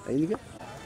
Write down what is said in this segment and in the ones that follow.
అయిందిగా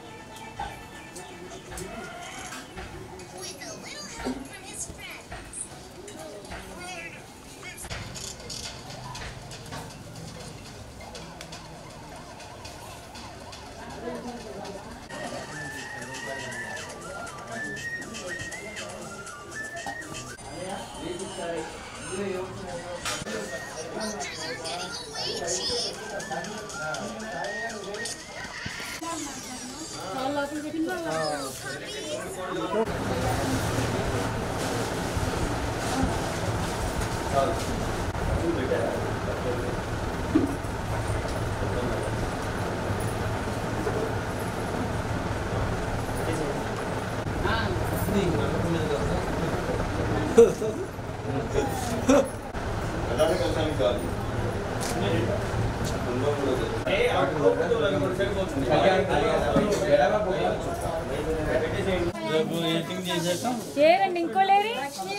ఏరండి ఇంకో లేరి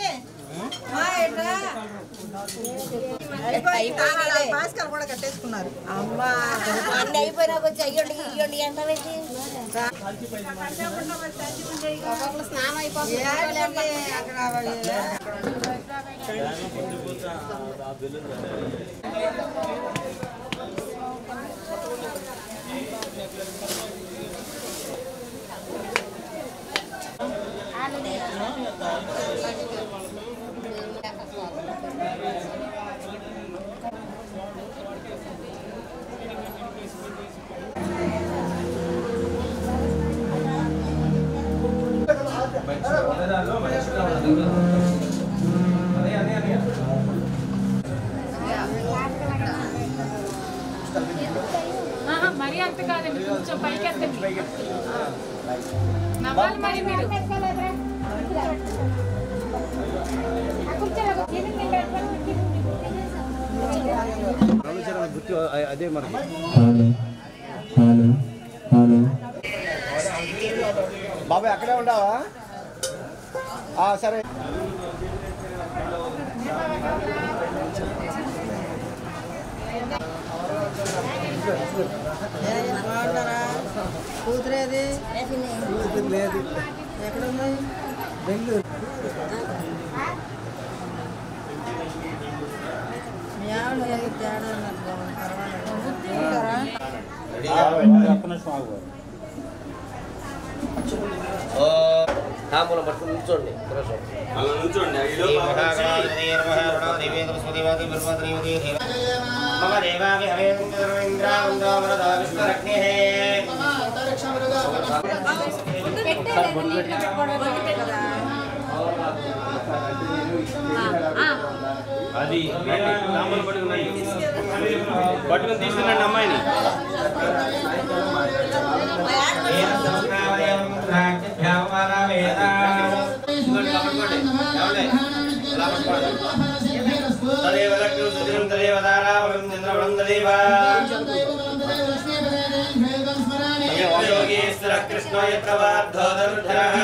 భాస్కర్ కూడా కట్టేసుకున్నారు అన్ని అయిపోయినాక వచ్చి అయ్యండి ఇయ్యండి ఎంత పెట్టి ఒకళ్ళు స్నానం అయిపోతుంది ఆహా, మరీ అంత కాదండి కొంచెం పైకి ఎత్తండి నవ్వాలి మరి మీరు ఆలోచన గుర్తు అ- అదే మనకి హలో హలో హలో బాబాయ్ అక్కడే ఉండవా ఆ, సరే బాగుంటారా కూతురేది కూతురు లేదు ఎక్కడ ఉన్నాయి బెంగళూరు మీ ఆవిడ ఏదో తేడా ఉన్నది బాగుంది, పర్వాలేదు. ఉంటారా? తాంబూలం పట్టుకుని నిల్చోండి అలా నుంచోండి ఈలో మమ దేవాభి అది తాంబూలం పట్టుకున్నాయి పట్టుకుని తీసుకురండి అమ్మాయిని తదేవ లక్ష్మీ సుదినం తదేవ తారావళం చంద్రవళం తదేవ యోగేశ్వర కృష్ణ యత్ర వార్ధోదరుధరః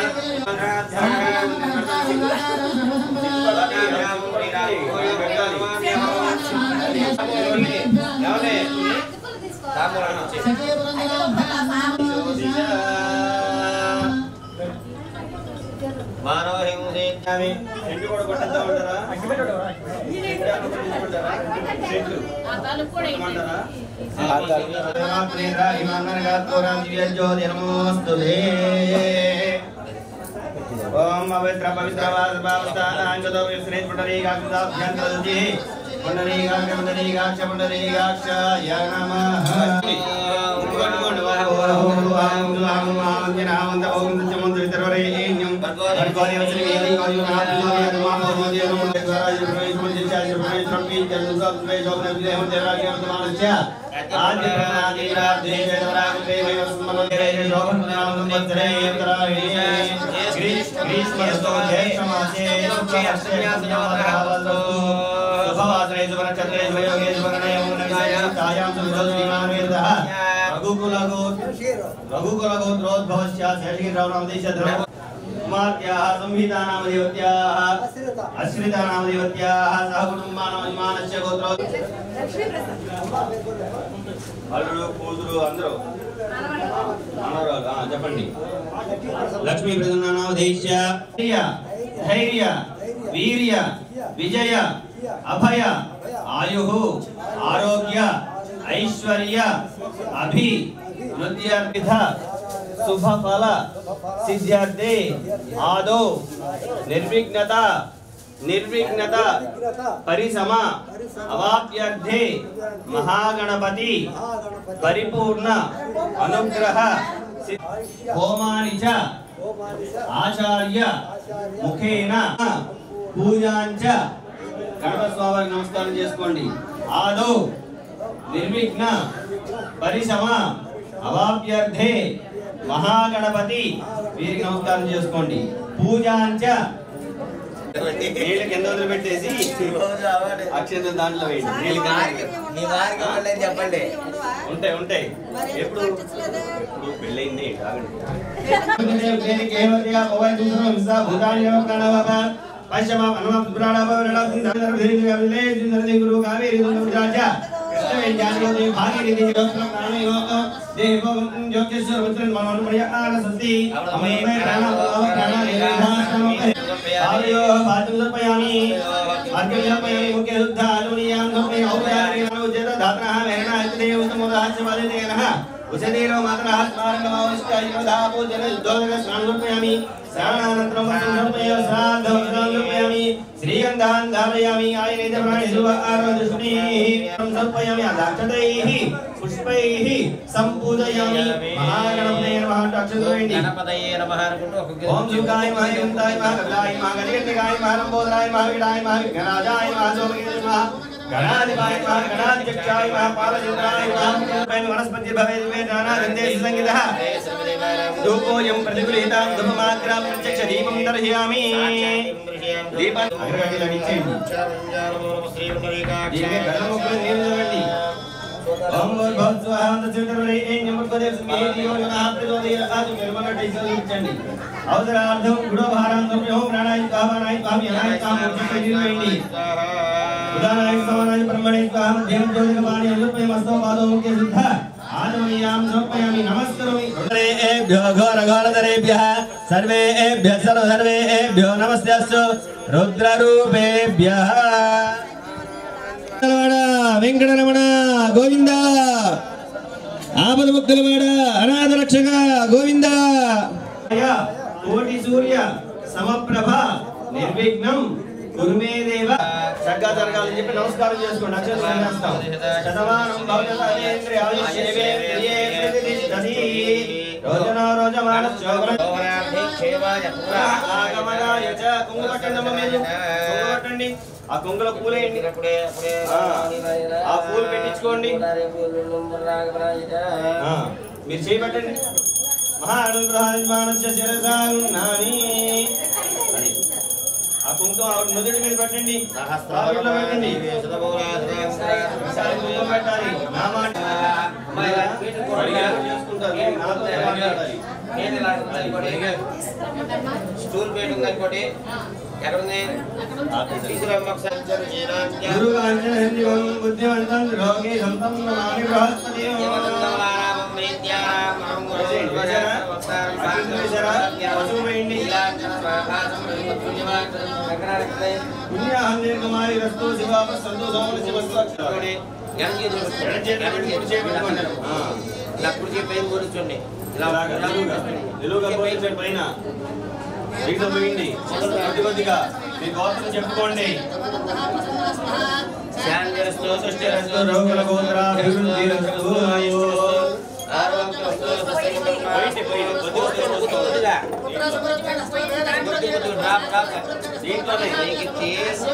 మానవ హింసేమి ఇంటి కూడా కొట్టేద్దాం అంటారా ఆ తలుపు కూడా అంటారా ఓం పవిత్ర పవిత్ర వాసభావస్థానాంగతో విశ్రేష్ పుండరీకాక్షాభ్యంతరది పుండరీకాక్ష పుండరీకాక్ష పుండరీకాక్షాయ నమః పట్టుకోండి రఘుకులగోత్రోద్భవస్య శేషగిరిరావణామదేశధర కుమార్త్యాः సంహితానామదేవత్యాः అశ్రితానామదేవత్యాः సహ కుటుంబానామస్య గోత్రో అల్లుడు కూతురు అందరూ మనవరాలు, ఆ, చెప్పండి లక్ష్మీ ప్రసన్నానామధేశ్య ధైర్య వీర్య విజయ అభయ ఆయు ఆరోగ్య ఐశ్వర్య అభి నృత్యర్పిత శుభఫల సిద్ధ్యర్థే ఆదో నిర్విఘ్నత నిర్విఘ్నత పరిసమ అవాప్యర్థే మహాగణపతి పరిపూర్ణ అనుగ్రహ సి- హోమాని చ ఆచార్య ముఖేన పూజాంచ గణపతి స్వామికి నమస్కారం చేసుకోండి ఆదో నిర్విఘ్న పరిసమ అవాప్యర్థే మహాగణపతి వీరికి నమస్కారం చేసుకోండి పూజాంచ నీళ్ళు కింద వదిలిపెట్టేసి అక్షంతం దాంట్లో వేయండి నీళ్ళు కింద చెప్పండి ఉంటాయి ఉంటాయి ఎప్పుడు ఇప్పుడు పెళ్ళైంది ఆగండి ఉషదీరో మాత్రః స్మారంగమావష్టాయుధాపూజన యుద్ధోదక స్నానోపయామి స్నానానంతరం వస్త్రం సమర్పయ శ్రాద్ధం సమర్పయామి శ్రీగంధాన్ ధారయామి ఆయనేత ప్రాణిసువ ఆరాధుష్ణీ సమర్పయామి అదాక్షతైః పుష్పైః సంపూజయామి మహాగణపతయే నమః అంటూ అక్షతలు వేయండి గణపతయే నమః అనుకుంటూ ఒక్కొక్క ఓం శుకాయ మహ యంతాయ మహ కపిలాయ మహ గజగండికాయ మహ లంబోదరాయ మహ విడాయ మహ విఘ్నరాజాయ మహ సోమకేయ మహ గణాధిపాయ మహ గణాధిచక్షాయ మహ పాలచంద్రాయ మహ పైన వనస్పతి భవే దివే నానా గంధే సంగీతః ధూపోయం ప్రతిగృహీతాం ధూపమాగ్రాం ప్రత్యక్ష దీపం దర్శయామి దీపాన్ని అగ్రగంటలు అంటించేయండి దీనికి గల్ల ముక్కులు నీళ్ళు చల్లండి ఓం భూర్భువస్సువః తత్సవితుర్వరేణ్యం భర్గదేవ స్మేధియో యునః ప్రచోదయాత్ నిర్మలటై చదివించండి అవసరార్థం గుడోభారం దుర్యోహం ప్రాణాయ స్వాహానాయ స్వామి అనాయ స్వామి ఉచిత నిర్వేయండి ఉదానాయ సమానాయ బ్రహ్మణే స్వాహ మధ్యం జ్యోతికపాణి అనుపయ మస్తో పాదో ముఖ్య శుద్ధ ఆచమనీయాం సమర్పయామి నమస్కరోమి రుద్రేభ్యో ఘోర ఘోరధరేభ్యః సర్వేభ్యः సర్వ సర్వేభ్యో నమస్యాస్తు రుద్రరూపేభ్యः రమణ వెంకటరమణ గోవింద ఆపద ముక్తులవాడ అనాథ రక్షక గోవింద కోటి సూర్య సమప్రభ నిర్విఘ్నం కురుమే దేవ చక్కగా జరగాలని చెప్పి నమస్కారం చేసుకోండి అక్షరం చేస్తాం శతమానం భవత అజేంద్రియ ఆయుష్యేవేంద్రియే ప్రతిష్టతి రోజనో రోజమాన శోభన ఆగమనాయ చ కుంగు పట్టండి అమ్మ మీరు కుంగు పట్టండి ఆ కుంగులో పూలేయండి ఆ, ఆ పూలు పెట్టించుకోండి ఆ, మీరు చేయబట్టండి మహానుగ్రహాన్మానస్య శిరసాన్నాని అని ఆ కుంకుమ ఆవిడ నుదుటి మీద పెట్టండి ఆవిడలో పెట్టండి ఈసారి కుంకుమ పెట్టాలి నా మాట అమ్మాయిలా? అడిగా చేసుకుంటారు నాతో మాట్లాడాలి స్టూల్ పేట ఉంది అనుకోండి ఎక్కడ ఉంది తీసుకురమ్మ ఒకసారి గురువాంజనం బుద్ధివంతం రోగి సంతం నమామి బృహస్పతి పుణ్యాహం దీర్ఘమాయి రస్తు శివాప సంతో సోమన శివస్వాక్షి నప్పుడు చెప్పేది కూర్చోండి ఇలా ఇలాగా నిలువుగా నిలువుగా పోయించండి పైన వీటిలో పోయింది కొద్ది కొద్దిగా మీ గోత్రం చెప్పుకోండి శాంతిరస్తు సృష్టిరస్తు రోగుల గోత్ర అభివృద్ధి రస్తు ఆరోగ్యరస్తు పోయింది పోయింది కొద్ది కొద్దిగా పోసుకోవాలి. కొద్దిగా కొద్ది కొద్దిగా డ్రాప్ డ్రాప్ దీంట్లోనే నీకిచ్చి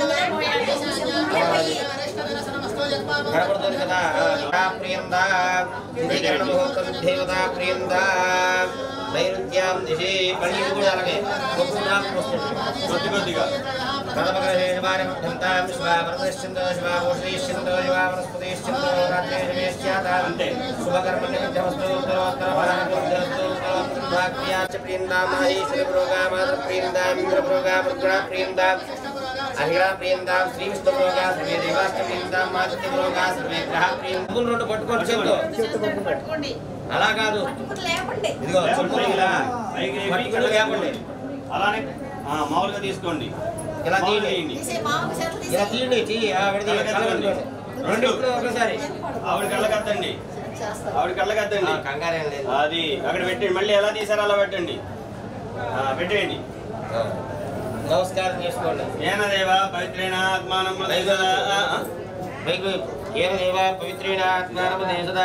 కనబడుతుంది కదా ఆ, ప్రియంద దిశకరణ ముహూర్తం దేవతా ప్రియంద నైరుత్యాం దిశి మళ్ళీ ఇది కూడా అలాగే ఒక్కొక్క డ్రాప్ వస్తుంది కొద్ది కొద్దిగా కర్మగ్రహేషమారమర్థంతాం శివామృతశ్చందో శివాభూషణీశ్చందో శివామనస్పతిశ్చందో రాత్రేషమేశ్చాతాం అంతే. శుభకర్మణ్యమిత్యమస్తు ఉత్తరోత్తరపరామిత్యమస్తు ఉత్తరోత్తరభాగ్యాచ ప్రియందాం మహేశ్వరి పురోగామాత్ర ప్రియందాం ఇంద్ర పురోగామృగ్ణ ప్రియందాం అహిరా ప్రియందాం శ్రీ విష్ణులోగా సర్వే దేవాస్త ప్రియందాం మాతృలోగా సర్వే గ్రహ ప్రియందులు రెండు పట్టుకోండి చేతితో అలా కాదు ఇదిగో చెప్పులు ఇలా పైకి లేపి పట్టుకుని లేపండి అలానే ఆ, మామూలుగా తీసుకోండి ఇలా మామూలుగా తీయండి. తీయండి. ఇలా తీయండి తీయి ఆ, విడదీ కలగండి రెండు ఇప్పుడు ఒకసారి ఆవిడ కళ్ళకద్దండి ఆవిడ ఆ, కళ్ళకద్దండి కంగారేం లేదు అది అక్కడ పెట్టండి మళ్ళీ ఎలా తీసారో అలా పెట్టండి ఆ, పెట్టేయండి ఆ. నమస్కారం చేసుకోండి ఏనదేవ పవిత్రేణ ఆత్మానం మీకు ఏం దేవా పవిత్రేణ ఆత్మానము దేశదా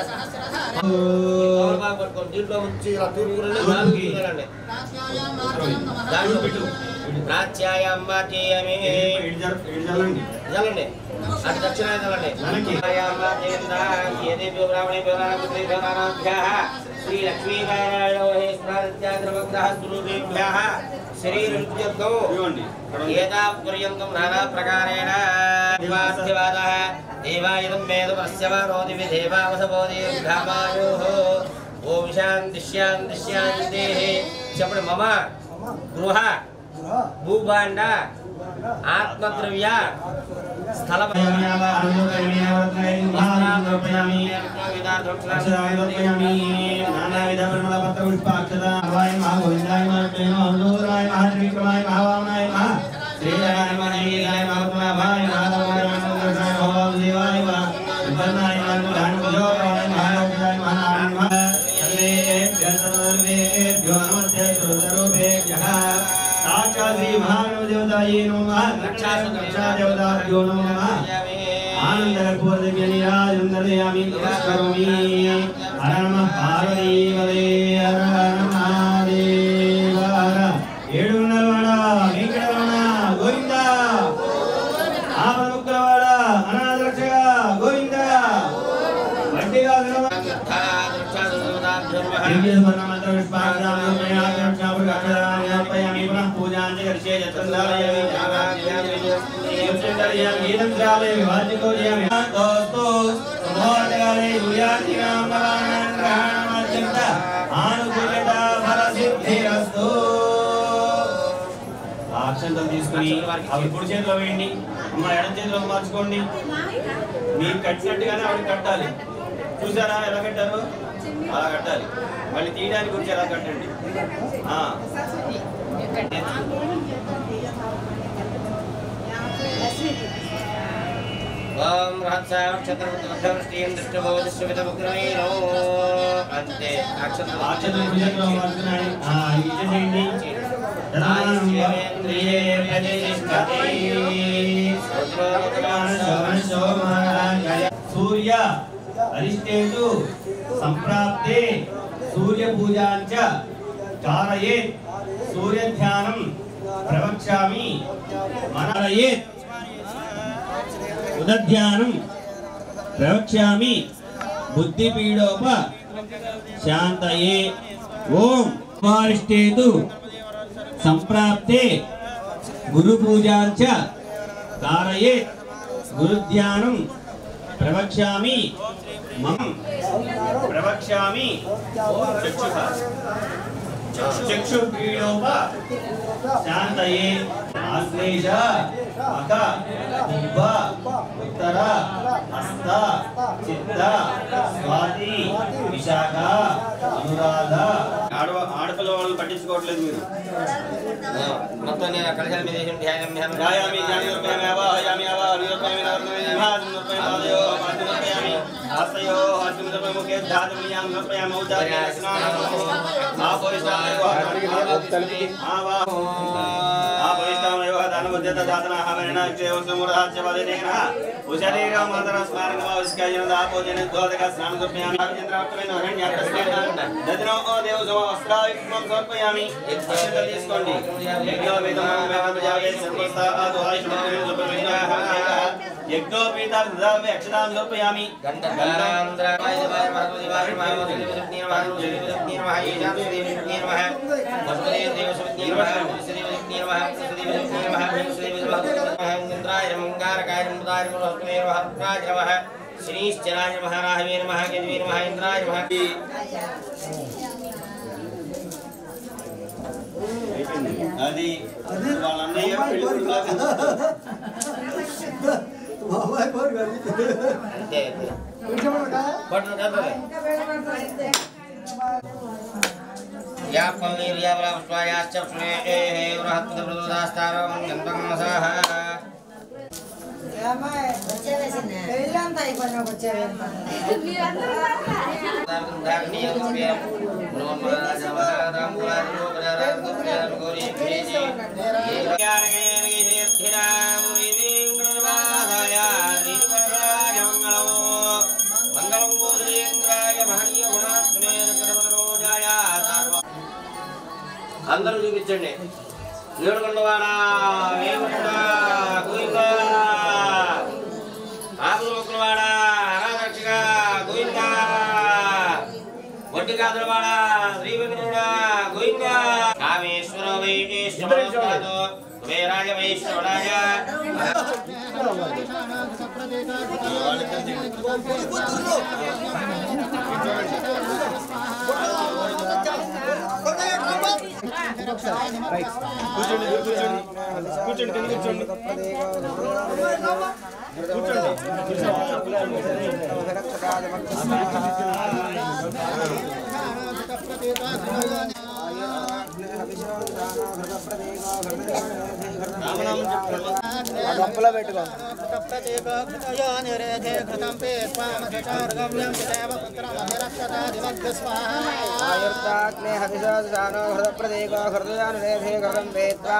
పట్టుకోండి దీంట్లో ఉంచి ఇలా తూర్పురండి నాలుగు తీయాలండి దాంట్లో పెట్టు ప్రాచ్యాయం వాచ్యమే చల్లండి జలండి అటు దక్షిణ జలండి ఏదేభ్యో బ్రాహ్మణేభ్యో నారాయణపుత్రేభ్యో నారాభ్యః శ్రీ లక్ష్మీనారాయణోహేశ్వరాదిత్యాగ్రవగ్రహ స్వరూపేభ్యः శరీరృత్యర్థం ఇదిగోండి. ఏతాపర్యంతం నానా ప్రకారేణ దేవాస్యవాదः దేవాయుధం వేదమస్యమానో దివి దేవావసబోధీర్ఘామాయోः ఓం శాంతి శాంతి శాంతి చెప్పండి మమ గృహ భూభాండ ఆత్మద్రవ్య స్థల శ్రీ మహాదేవతాయే నమః రక్షా దేవతాభ్యో నమః ఆనందకర్పూరదివ్యనిరాజందరయామి నమస్కరోమి హర నమః పార్వతీపదే హర హర మహాదేవ హర ఏడున్నరవాడ వెంకటరమణ గోవింద ఆపదముక్కలవాడ అనాథరక్షక గోవింద వడ్డీగా అక్షంతలు తీసుకుని అవి కుడి చేతిలో వేయండి అమ్మ ఎడం చేతిలో మార్చుకోండి మీరు కట్టినట్టుగానే ఆవిడ కట్టాలి చూసారా ఎలా కట్టారు అలా కట్టాలి మళ్ళీ తీయడానికి వచ్చి ఎలా కట్టండి ఆ, ఓం రహస్యాం ఛత్రపతిం దృష్టమో దృష్టమితముగ్రమేణో అంతే అక్షంతలు అక్షంతలు కుడి చేతిలో మార్చుకున్నాడు ఆ, ఇది చేయండి తదనంతరం శివేంద్రియే ప్రతిష్ఠతే. సూర్య అరిష్టేతు సంప్రాప్తే సూర్య పూజాంచ కారయేత్ సూర్య ధ్యానం ప్రవక్ష్యామి మనరయేత్ ఉదధ్యానం ప్రవక్ష్యామి బుద్ధిపీడోప శాంతయే ఓం వారిష్టేతు సంప్రాప్తే గురు పూజాంచ కారయేత్ గురుధ్యానం ప్రవక్ష్యామి మమ ప్రవక్ష్యామి చక్షుః చక్షుపీడోప శాంతయే ఆశ్లేష అక దిబ్బ ఉత్తర హస్త చిత్త స్వాతి విశాఖ అనురాధ ఆడవ ఆడపిల్ల వాళ్ళని పట్టించుకోవట్లేదు మీరు మొత్తం నేను కలిసి మీద వేసిన ధ్యానం ధ్యానం గాయామి జ్ఞాని రూపేణ వాయామి అవారి రూపేణ నర్మమే నిభాసి రూపేణ ఆదయో మాతి రూపేయామి హస్తయో హస్తం రూపే ముఖే ధాతుమియాం రూపేయామి ఔదార్య స్నానం ఆపోయిస్తామయో ఆవా ఆపోయిస్తామయో దానముద్యత ధాతన హవరణ క్షేమసమురహాచ్య వదేన ఉశరీర మాతర స్నానం వావిస్కాయన దాపోజన దోదక స్నానం రూపేయామి రాజేంద్రవత్తమైన హరణ్యాత్మస్నానం దదినో ఓ దేవ సమ వస్త్రాయుక్తం సమర్పయామి అక్షతలు తీసుకోండి యజ్ఞోపేతం వేదం జాగే సర్వస్థ ఆదు ఆయుష్మత్యం సుప్రమిణాః యజ్ఞోపేతాం దదామి అక్షతాం సమర్పయామి శ్రీశ్చరాయ నమః రాహవే నమః కేతవే నమః ఇంద్రాయ నమః అయిపోయింది అది వాళ్ళ అన్నయ్య పెళ్లి కొడుకులా బాబాయ్ పోరు కానీ అంతే అంతే కూర్చోమన్నా బట్టలు కదలే या पल्लीर्यावलापुष्पायाश्च श्रेयेः बृहत्पदप्रदोदास्तारं गन्धर्मसः వచ్చేవేసిందా పెళ్ళంతా అయిపోయినాక వచ్చేవేంత అందరూ చూపించండి ఏడుకొండవాడా వేముడా గోవిందా ఆకుల మొక్కలవాడ అనాదక్షగా గోవిందా వడ్డీ కాదులవాడ శ్రీ వెంకటరుడా గోవిందా కామేశ్వర వైకేశ్వరాదు కుబేరాయ వైశ్వరాయ కూర్చోండి కూర్చోండి కూర్చోండి కింద కూర్చోండి డబ్బులో పెట్టుకో ఆయుర్దాగ్నే హవిషాను హృదప్రదేకో హృదయానురేధే హృదం వేత్వా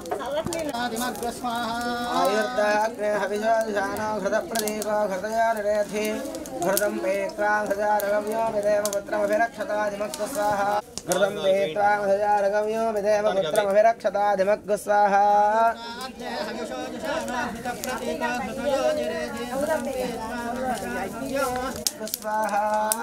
ఆయుర్దాగ్నే హవిషాను హృదప్రదేకో హృదయానురేధే హృదం వేత్వా హృదయారగమ్యో విదేవ పుత్రమభిరక్షతాధిమగ్గు స్వాహ హృదం వేత్వా హృదయారగమ్యో విదేవ పుత్రమభిరక్షతాధిమగ్గు స్వాహ స్వాహ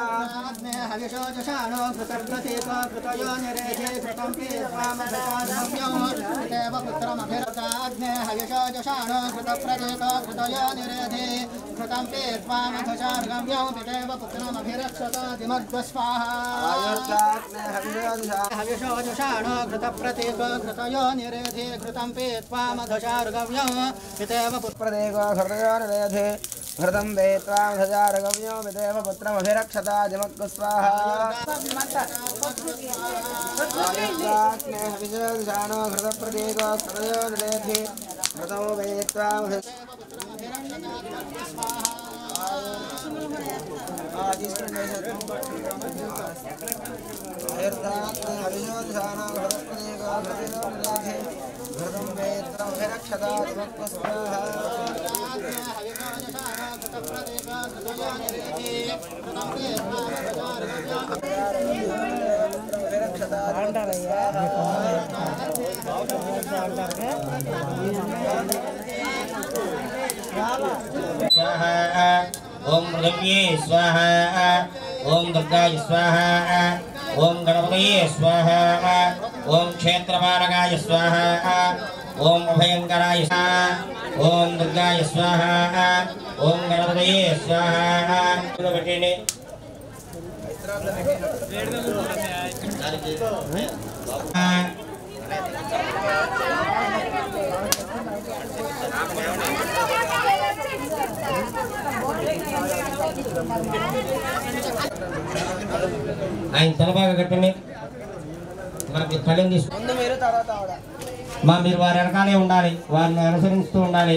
ఆయుర్దాగ్నే హవిషాను ప్రదేకో హృదయానురేధే హృదం వేత్వా హృదయారగమ్యో విదేవ పుత్రమభిరక్షతాధిమగ్గు స్వాహ ఆయుర్దాగ్నే హవిషాను హృదప్రదేకో హృదయానురేధే హృదం వేత్వా ఆయుర్దాగ్నే హవిషాను హృదప్రదేకో హృదయానురేధే హృదం వేత్వా అభిరక్షతాధిమగ్గు స్వాహ स्वाहा ॐ पृथिव्ये स्वाहा ॐ दुर्गाय स्वाहा ॐ गणपतये स्वाहा ॐ क्षेत्रपालकाय स्वाहा ॐ अभयङ्कराय स्वाहा ॐ दुर्गाय स्वाहा ॐ गणपतये स्वाहा పెట్టండి ఆయన తలబాగా కట్టండి మనకి కళ్ళని తీసుకు ముందు మీరు తర్వాత ఆవిడ మా మీరు వారి వెనకాలే ఉండాలి వారిని అనుసరిస్తూ ఉండాలి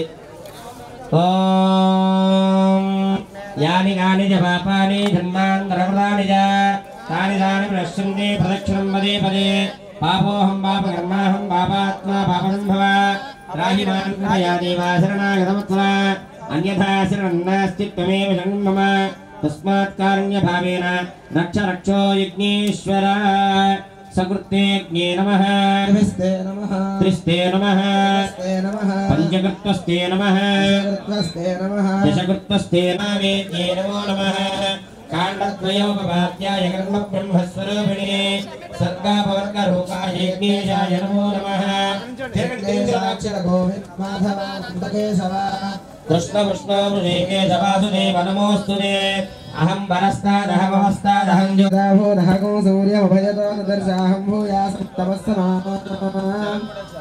ఓం యాని కాని చ పాపాని జన్మాంతరకృతాని చ తాని తాని ప్రశ్యంతి ప్రదక్షిణం పదే పదే పాపోహం పాప కర్మాహం పాపాత్మా పాపసంభవ రాహి మాన్మయా దేవా శరణాగతమత్వ అన్యథా శరణం నాస్తి త్వమేవ శరణం మమ తస్మాత్ కారుణ్య భావేన రక్ష రక్షో యజ్ఞేశ్వర సకృత్తే నమః నమస్తే నమః త్రిస్తే నమః నమస్తే నమః పంచకృత్వస్తే నమః నమస్తే నమః దశకృత్వస్తే నావేద్యే నమో నమః కాండద్వయోపవాద్యాయ కర్మ బ్రహ్మస్వరూపిణే సర్గాపవర్గ రూపాయేజ్ఞేశాయ నమో నమః సాక్షర గోవింద మాధవ కుందకేశవ కృష్ణ కృష్ణ మృషేకే సవాసుదేవ నమోస్తుతే అహం వరస్తాదహమహస్తాదహం జ్యోతి దాభో దహగో సూర్యమభయతో దర్శాహం భూయాసం తపస్సమా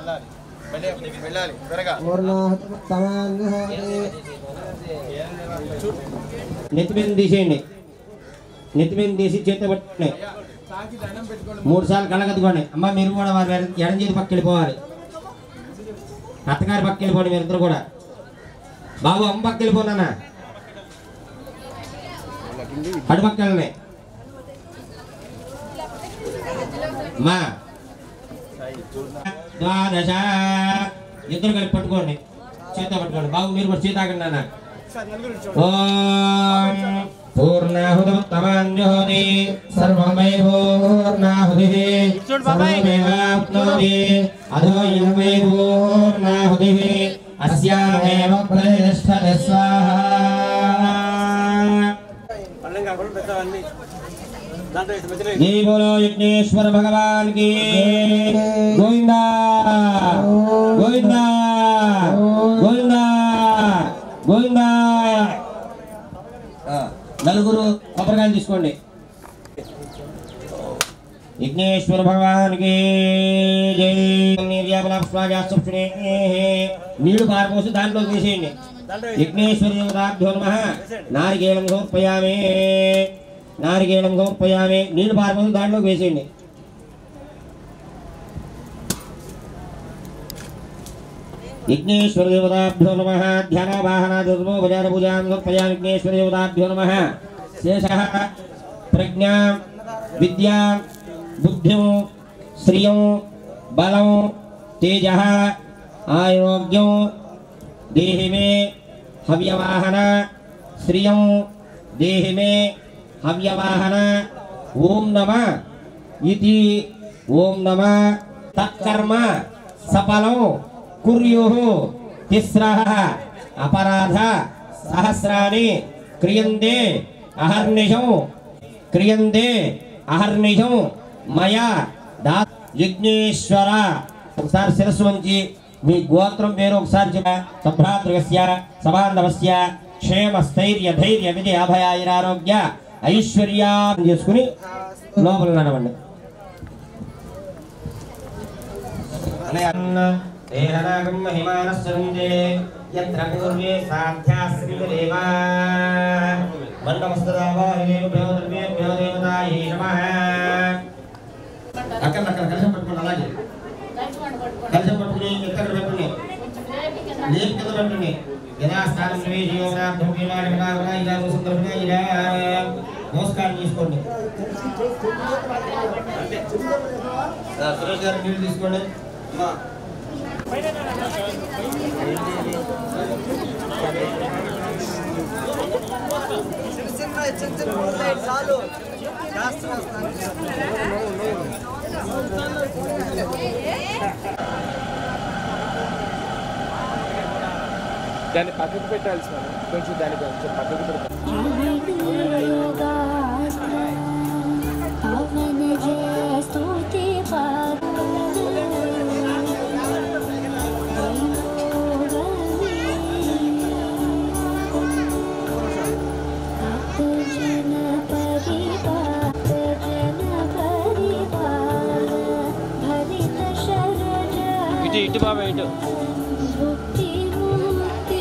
వెళ్ళాలి త్వరగా నెత్తి మీద తీసేయండి నెత్తి మీద తీసి చేత పట్టుకోండి మూడు సార్లు కళ్ళగద్దుకోండి అమ్మ మీరు కూడా వారి ఎడ- ఎడం చేతి పక్క వెళ్ళిపోవాలి అత్తగారి పక్క వెళ్ళిపోండి మీరిద్దరు కూడా బాబు అమ్మ పక్క వెళ్ళిపోనా అటు పక్క వెళ్ళండి మా ద్వాదశ ఇద్దరు కలిపి పట్టుకోండి చేత పట్టుకోండి బాబు మీరు కూడా చేత ఆగండి నాన్న ఓం పూర్ణాహుతమత్తమాంజోతి సర్వమై పూర్ణాహుతిః సర్వమేవాప్నోతి అధో యమై పూర్ణాహుతిః అస్యామేవ ప్రతిష్టతి స్వాహా జై బోలో యజ్ఞేశ్వర భగవాన్ కి గోవిందా గోవిందా గోవిందా గోవిందా ఆ, నలుగురు కొబ్బరికాయలు తీసుకోండి విఘ్నేశ్వర భగవానికి జై నిర్యాపలాపుష్పాజాస్తునే నీళ్లు పారపోసి దాంట్లో వేసేయండి విఘ్నేశ్వర దేవతాభ్యో నమ నారికేళం సమర్పయామి నారికేళం సమర్పయామి నీళ్లు పారపోసి దాంట్లో వేసేయండి విఘ్నేశ్వర దేవతాభ్యో నమ ధ్యానవాహనాదిర్మో భజాన పూజాం సమర్పయామి విఘ్నేశ్వర దేవతాభ్యో నమ శేష ప్రజ్ఞా విద్యా బుద్ధిం శ్రియం బలం తేజ ఆరోగ్యం దేహి మే హవ్యవాహన శ్రియం దేహి మే హవ్యవాహన ఓం నమ ఇది ఓం నమ తత్కర్మ సఫలం కుర్యుః తిస్రః అపరాధ సహస్రాణి క్రియంతే అహర్నిశం క్రియంతే అహర్నిశం మయా దా యజ్ఞేశ్వర ఒకసారి శిరస్సు వంచి మీ గోత్రం పేరు ఒకసారి చెప్ప సభ్రాతృగస్య సబాంధవస్య క్షేమ స్థైర్య ధైర్య విజయ అభయాయురారోగ్య ఐశ్వర్యా చేసుకుని లోపల నడవండి దేహనాగం మహిమానశ్చందే యత్ర పూర్వే సాధ్యాస్త్రిదేవా మండమస్తదావాహేభ్యో ద్రవ్యేభ్యో దేవతాయే నమః అక్కడ అక్కడ కలిసి పట్టుకోండి అలాగే కలుపుకోండి, పట్టుకోండి. కలిసి పట్టుకుని ఎక్కడ పెట్టుకుని కొంచెం లేపి కింద లేపు కింద పెట్టుకుని యథాస్థానం నివేశయోనార్థం కీలాడిమకావన ఇలా సుందరముగా ఇలా నమస్కారం చేసుకోండి ఆ, సురేష్ గారు నీళ్ళు తీసుకోండి అమ్మా. దాన్ని పక్కకు పెట్టాల్సి మనం కొంచెం దాన్ని కొంచెం పక్కకు పెట్టాలి పవన జయ స్తుతి జన పరిపాల జన పరిపాల భరిత శరజ ఇటు ఇటు బాబా ఇటు ముక్తి ముక్తి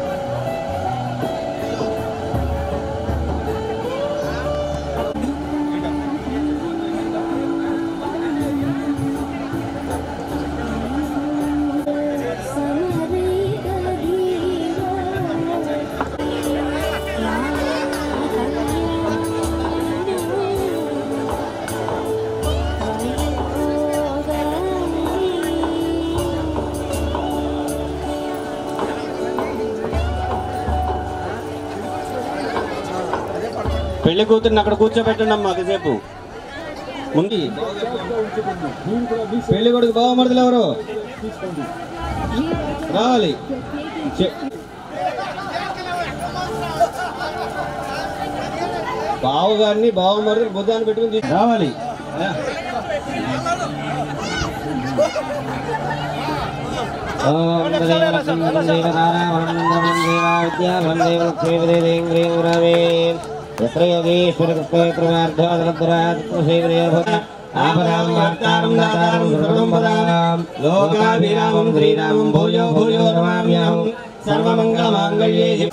పెళ్లి కూతుర్ని అక్కడ కూర్చోబెట్టండి అమ్మా కాసేపు ముందు పెళ్లి కొడుకు బావమరుదులు ఎవరు రావాలి చె- బావగారిని బావమరుదులు బుద్ధాన్ని పెట్టుకుని తీ- రావాలి ఆ. ఓం దేవలక్ష్మీ దేవతారావణం దేవా విద్యావరం దేవలక్ష్మీపదేంగ్రీం రమే यत्र योगेश्वर कृष्णे कृपार्थोदरद्रात्मशैवयो भव ఆపదాం వార్తారం దాతారం సర్వం పదాం లోకాభిరామం శ్రీరామం భూయో భూయో నమామ్యహం సర్వమంగళమాంగళ్యే శివ-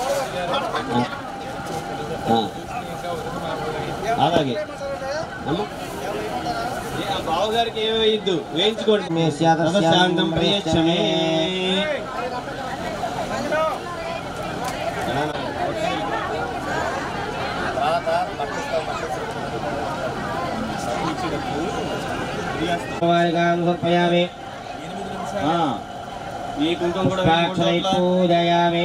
ఆ. అలాగే అమ్మ ఏ, ఆ బావగారికి ఏమి వేయద్దు వేయించుకోండి మే స్యాత శాంతం ప్రియచ్చమే వారిగాం సమర్పయామి ఆ. ఈ కుంకుమ కూడా పుష్పాక్షరై వేయించుకోండి. పూజయామి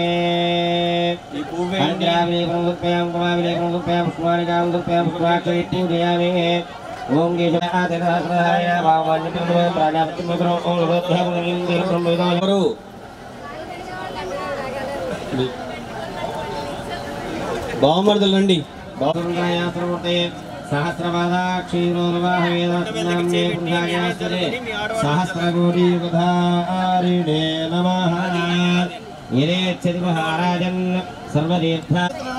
ఈ పువ్వు వేయండి. పంద్రావిలేపనం సమర్పయాం కుమావిలేపనం సమర్పయాం పుష్పాణికాం సమర్పయాం పుష్పాక్షరై పూజయామి ఓం కేశవాయ భావాన్యప్రమం ప్రాణాపతిమిత్రం ఓం రుద్రభగవింద్రం ఎవరు బావమరదలు రండి బాబురాయాత్రమూర్తే సహస్రపాదాక్షీరోర్వాహవేదాత్మనామ్నే పురుషాయాస్తరే సహస్రకోటీయుగధారిణే నమః యదేచ్ఛతి మహారాజన్ సర్వతీర్థ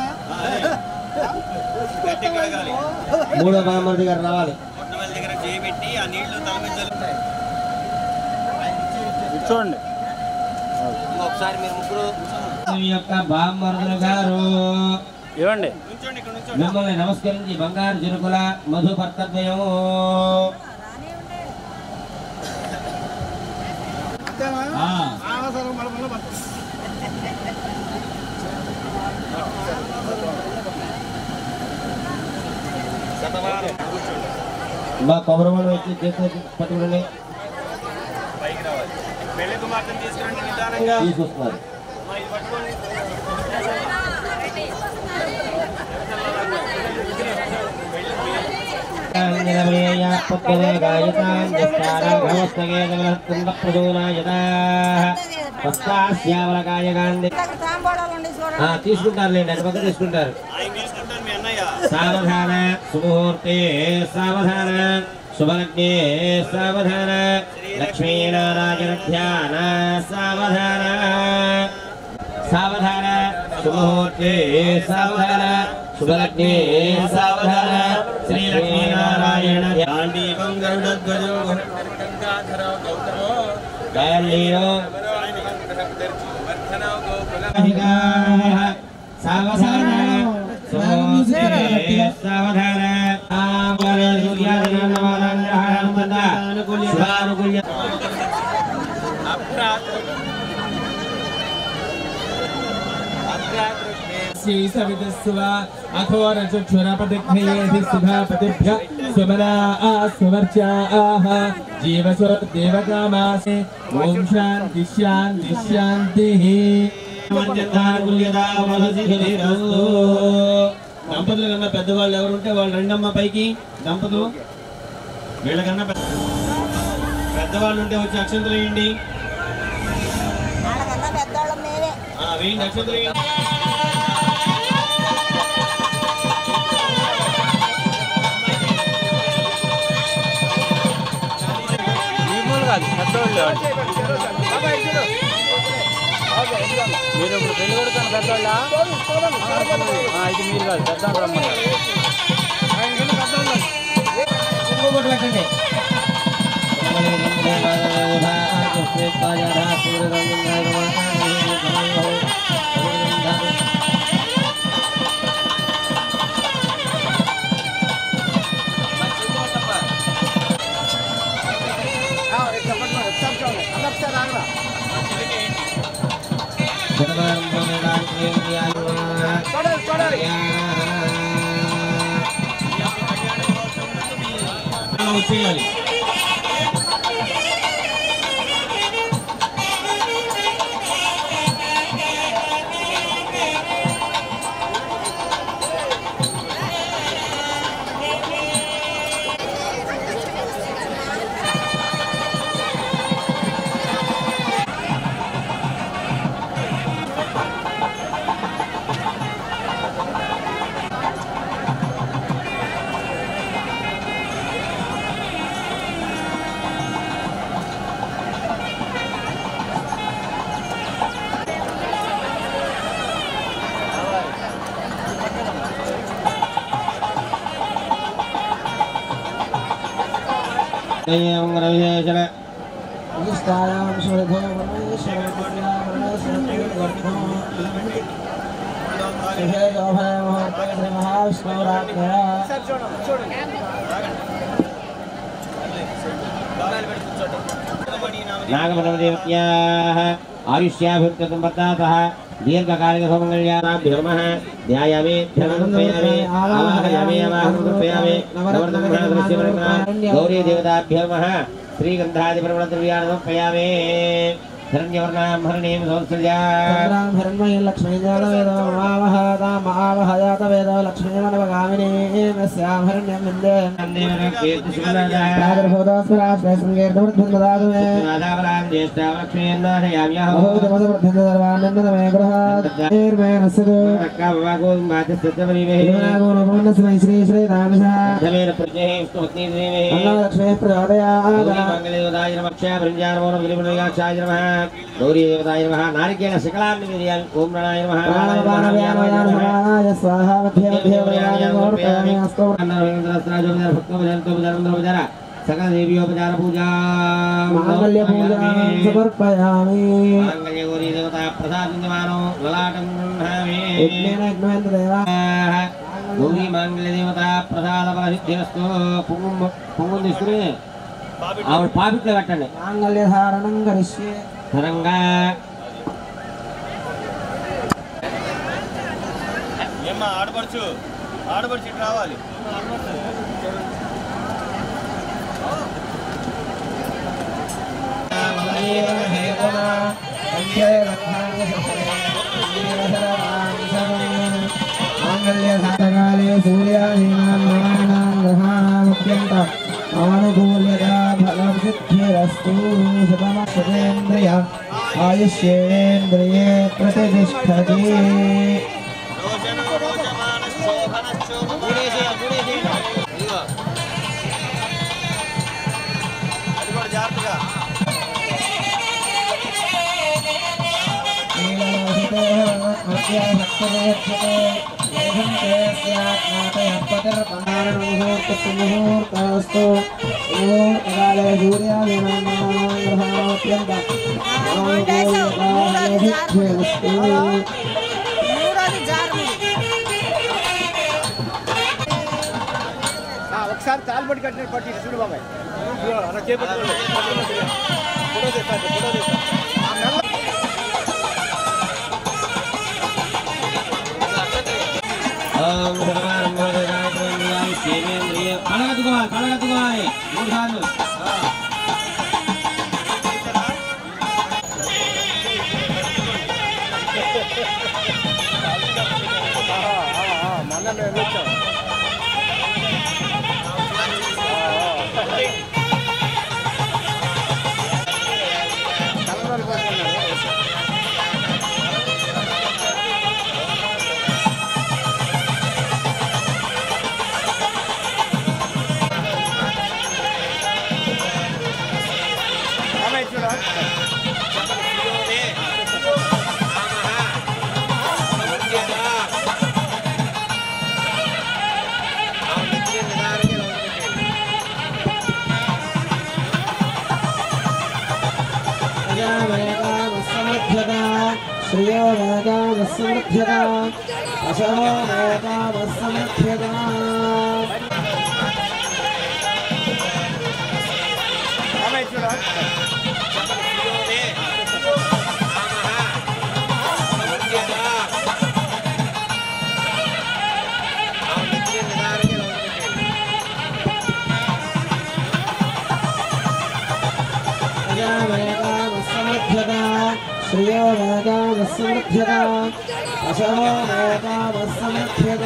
గట్టి కడగాలి మూడో బామర్ది గారు రావాలి మొట్టమొదటి దగ్గర చేయబెట్టి ఆ నీళ్లు తల మీద చల్లుతాయి చూడండి ఒకసారి మీరు ముగ్గురు ఈ యొక్క బామ్మర్దులు గారు ఇవ్వండి నుంచోండి ఇక్కడ నుంచోండి మిమ్మల్ని నమస్కరించి బంగారు జరుకుల మధు కర్తవ్యము ఆ. మా కొబ్బరి వాళ్ళు వచ్చి చేతి పట్టుకుని పైకి రావాలి పెళ్లి కుమార్తెను తీసుకురండి నిదానంగా తీసుకొస్తున్నారు మా ఇది పట్టుకోండి తీసుకుంటారులేండి అటు పక్క తీసుకుంటారు ఆయన తీసుకుంటాను మీ అన్నయ్య సావధాన సుముహూర్తే సావధాన శుభలగ్నే సావధాన లక్ష్మీనారాయణ ధ్యాన సావధాన సావధాన సుముహూర్తే సావధాన శుభలగ్నే సావధాన శ్రీ లక్ష్మీనారాయణ గాంధీవం గరుడధ్వజో గాయలీలో సావధాన సుముహూర్తే సావధాన ఆమర సూర్యాదినాన్నవాదాన్యహారమంద శుభానుకూల్య శ్రీసవితస్వ అథోరచుక్షురపతిఘ్నయేతి సుధాపతిభ్య సుమనా స్వర్చాః జీవస్వ దేవకామాసే ఓం శాంతి శాంతి శాంతిః దంపతుల కన్నా పెద్దవాళ్ళు ఎవరు ఉంటే వాళ్ళు రెండమ్మ పైకి దంపతులు వీళ్ళకన్నా పెద్ద పెద్దవాళ్ళు ఉంటే వచ్చి అక్షంతలు వేయండి వాళ్ళకన్నా పెద్దవాళ్ళం మేమే ఆ, వేయండి అక్షంతలు వేయండి మీరు ఇప్పుడు పెళ్లి కొడుతాను పెద్దవాళ్ళ ఇది మీరు కాదు పెద్ద రమ్మన్నారు కుంకుమ పెట్టండి వచ్చేయాలి విశేషణ విశిష్టాయాం శుభో పరమేశ్వరపుత్ర్యా పరమేశ్వరపుత్ర్యో శుభే శోభే ముహూర్తే శ్రీ మహావిష్ణురాజ్ఞయా నాగమనవదేవత్యాः ఆయుష్యాభివృద్ధిసంపత్తాతः దీర్ఘకాలికసౌమంగళ్యానాభ్యర్మः ధ్యాయామి ధ్యానముపయామి ఆవాహయామి ఆవాహనముపయామి గౌరీ దేవతాభ్యర్మः శ్రీగంధాదిపరిమళద్రవ్యాణముపయామి హిరణ్యవర్ణాం హరణీం సంసృజా చంద్రాం హిరణ్మయీ లక్ష్మీ జాతవేదమావహయాత వేద లక్ష్మీ మనవగామినీ నస్యాం హిరణ్యం విందే ప్రాదుర్భూతస్వరాశ్రయ శృంగేర్ధవృద్ధుందదాతు మే అహోదమసవృద్ధిందర్వానందమే గృహాత్ నిర్మే నస్యదు శ్రీ శ్రీ శ్రీ రామశ అన్నలక్ష్మీ ప్రచోదయాద గౌరీ దేవతాయ నమ నారికేళ శిఖలాన్ని విరియాలి ఓం ప్రణాయ నమ ప్రాణపానవ్యానయానయాయ స్వాహ మధ్య మధ్య వయామి అస్తో సకల దేవీయోపచార పూజా మాంగళ్య పూజాం సమర్పయామి మాంగళ్య గౌరీ దేవత ప్రసాదించమానో లలాటం గృహామి యజ్ఞేన యజ్ఞవేంద్ర దేవా గౌరీ మాంగళ్య దేవత ప్రసాద ఫలసిద్ధిరస్తు పుంగు పుంగు తీసుకుని ఆవిడ పాపిట్లో పెట్టండి మాంగళ్య ధారణం కరిష్యే ఘనంగా ఏమ్మా ఆడపడుచు ఆడపడుచు ఇటు రావాలి మాంగళ్యధారకాలే సూర్యాదీనాం నవానాం గ్రహాణాముఖ్యంత ఆనుకూల్యతా ఫలం సిద్ధిరస్తు శతమక్షతేంద్రియ ఆయుష్యేంద్రియే ప్రతిష్టతి రోజను రోజమాన శోభన శోభ గుడేసి గుడేసి ఇదిగో అది కూడా జాగ్రత్తగా ఒకసారి తాల్పడి కట్టినట్టు పట్టి చూడు బాబాయ్ అలా చేపట్టుకోండి ఫోటో తీస్తాను ఫోటో తీస్తాను ఓం సర్వారం భోజనాయ సేవేంద్రియ కళగత్తుకోవాలి కళగత్తుకోవాలి మూడు సార్లు మొన్న మేము వెళ్ళొచ్చాం తలనొప్పి పడుతున్నాడు. అమ్మాయి చూడు. శ్రియో వేగామసమర్థ్యత అశో వేగామసమర్థ్యత అమ్మాయి చూడు. వేగామసమర్థ్యత శ్రియో వేగామసమర్థ్యత అశో వేగామసమర్థ్యత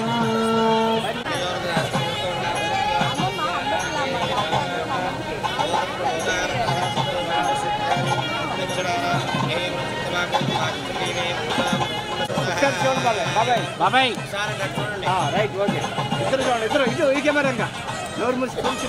ఒకసారి చూడండి బాబాయ్ బాబాయ్ బాబాయ్ రైట్ ఓకే ఇద్దరు చూడండి ఇద్దరు ఇటు ఈ కెమెరా ఇంకా నోరు మూసి కొంచెం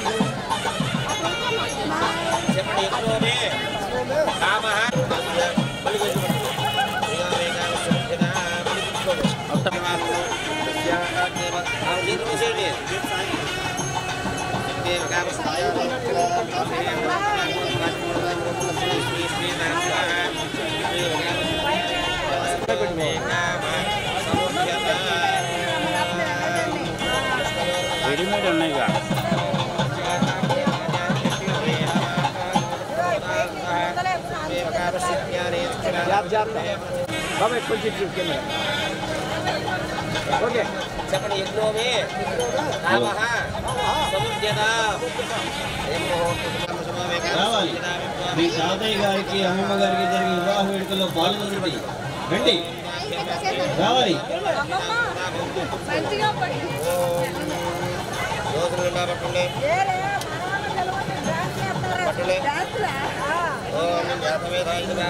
రెడీమేడ్ ఉన్నాయి ఇక. జాబ్ జాబ్ బాబాయ్ కొంచెం ఇటు కెమెరా ఓకే చెప్పండి యజ్ఞోమే రామః సముద్యత రావాలి మీ తాతయ్య గారికి అమ్మమ్మ గారికి జరిగే వివాహ వేడుకల్లో పాల్గొనండి రండి రావాలి రోజులు పట్టండి పట్టండి ఓం జాతవేదాయ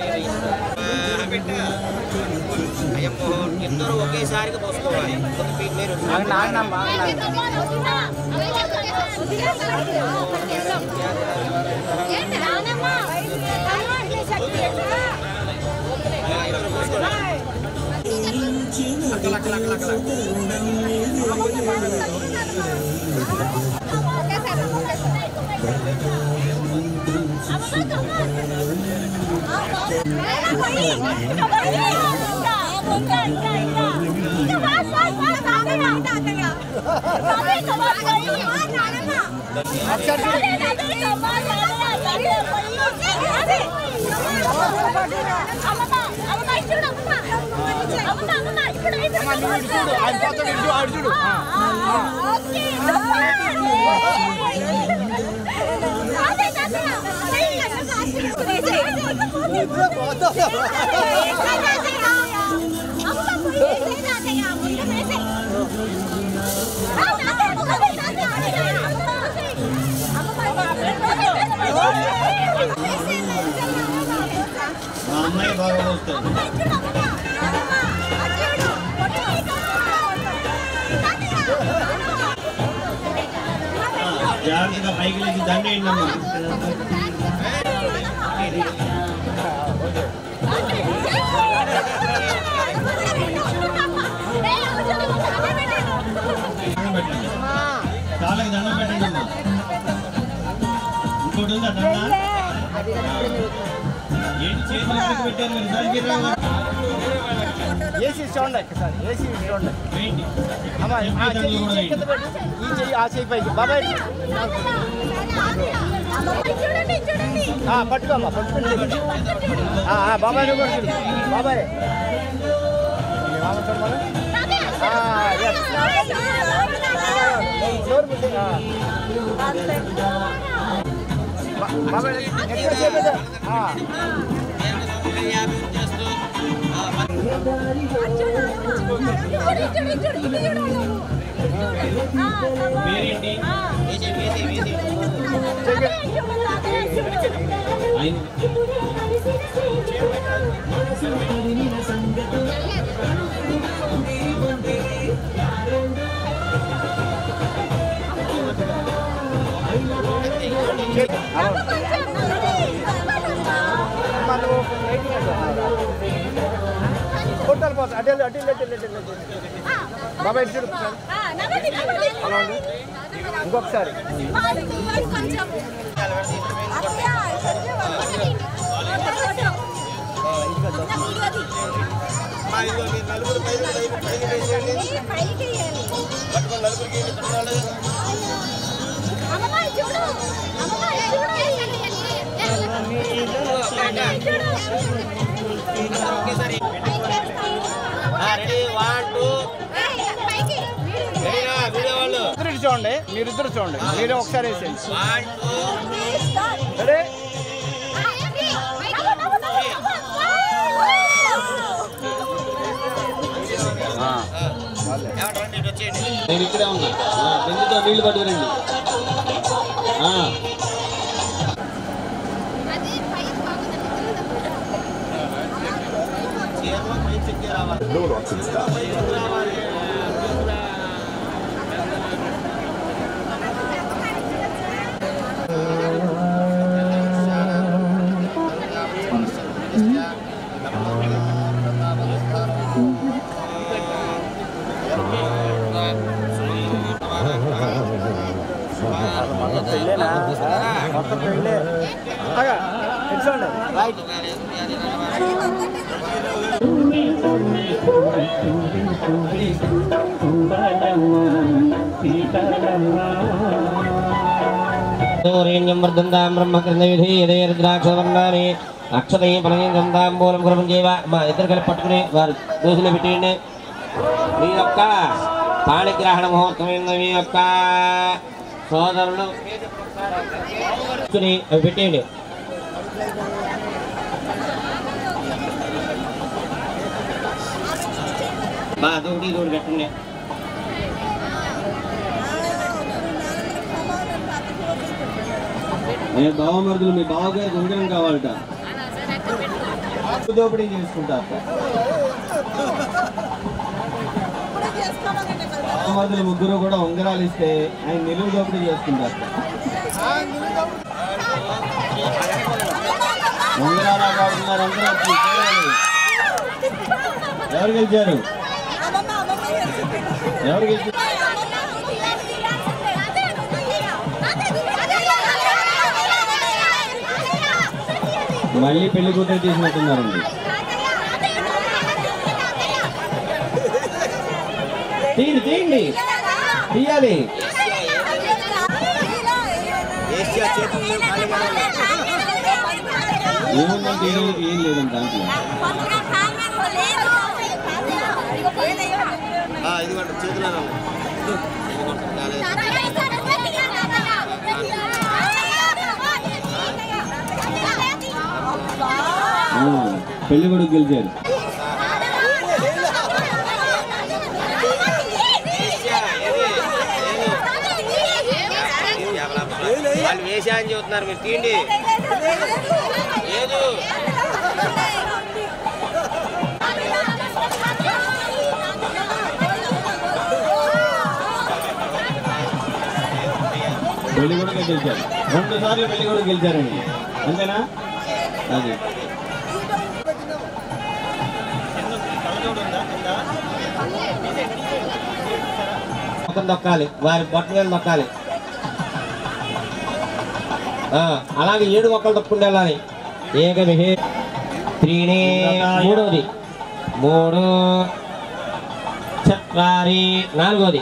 అయ్యమ్మో ఇద్దరు ఒకేసారిగా పోసుకోవాలి మీరు ఆగండి ఆగండి మా అమ్మాయి బాగా పోస్తుంది ఆ, జాగ్రత్తగా పైకి లేచి దండేయండి అమ్మా దండం పెట్టండి కాళ్ళకి దండం పెట్టండి అమ్మా ఇంకోటి ఉందా దండ ఏంటి చేతులు ఎక్కడికి పెట్టారు మీరు సరిగ్గా ఏసీ చూడండి ఒకసారి ఏసీ చూడండి ఏంటి అమ్మ ఆ చెయ్యి ఈ చెయ్యి కింద పెట్టు. ఈ చెయ్యి ఆ చెయ్యి పైకి బాబాయ్ ఆ, పట్టుకోమ్మా పట్టుకుని చెయ్యి. ఆ, ఆ, బాబాయ్ నువ్వు కూడా చూడు బాబాయ్ నీ మామ చూడమను. ఆ, yes. నోరు ముట్టి. ఆ. బా- బాబాయ్ ఎక్కడ చేయలేదు ఆ. పేరేంటి ఆయన అమ్మ, నువ్వు వెయిటింగ్ చేస్తున్నావురా? ఫోటోలు పోతా అటు వెళ్ళు, అటు వెళ్ళు, అటు వెళ్ళు, అటు వెళ్ళు, అటు వెళ్ళు. బాబాయ్ ఇటు చూడు ఒకసారి. అలా ఉండు. ఇంకొకసారి నలుగురు పైకి పైకి వేసేయండి పట్టుకొని నలుగురికి పట్టుకోవాలి రెడీ వన్ టూ రెడీనా వీడియో వాళ్ళు ఇద్దరు ఇటు చూడండి మీరిద్దరు చూడండి మీరే ఒకసారి వేసేయండి వన్ టూ రెడీ ఏమంటారండి ఇటు వచ్చేయండి నేను ఇక్కడే ఉన్నా ఆ, బిందుతో నీళ్లు పట్టుకురండి ఆ, చీరలో పైకి చెక్కి రావాలి ఒక్కరికి వెళ్ళే అలాగా ఎట్లా రైట్ రేణ్యం వర్ధంతాం బ్రహ్మకృష్ణవిధి యదే రుద్రాక్షవర్ణాన్ని అక్షతై ఫలయం గంధాంబూలం గురం చేయవ మా ఇద్దరు కలిపి పట్టుకుని వారు దోశలో పెట్టేయండి మీ యొక్క పాణిగ్రహణ ముహూర్తం ఏందో మీ యొక్క సోదరులు కూర్చుని అవి పెట్టేయండి బా అదొకటి ఇదొకటి పెట్టండి ఏ బావమరుదులు మీ బావగారికి ఉంగరం కావాలట దోపిడీ చేసుకుంటారు బావమరుదులు ముగ్గురు కూడా ఉంగరాలు ఇస్తే ఆయన నిలువు దోపిడీ చేసుకుంటారు ఉంగరాలు ఆడుతున్నారు అందరూ వచ్చి చూడాలి. ఎవరు గెలిచారు ఎవరు గెలిచారు మళ్ళీ పెళ్లి కూతురు తీసినట్టున్నారండి తీయండి తీయండి తీయాలి ఏముందంటే తీయడానికి ఏం లేదండి దాంట్లో ఇదిగోండి చేతిలో ఆ, పెళ్లి కొడుకు గెలిచారు వాళ్ళు వేసా అని చెబుతున్నారు మీరు తీయండి లేదు పెళ్లి కొడుకు గెలిచారు రెండు సార్లు పెళ్లి కొడుకు గెలిచారండి అంతేనా అది మొక్కలు దొక్కాలి వారి బొట్ట మీద దొక్కాలి ఆ, అలాగే ఏడు మొక్కలు దొక్కుంటే వెళ్ళాలి ఏక విహే త్రీణి మూడోది మూడు చత్వారి నాలుగోది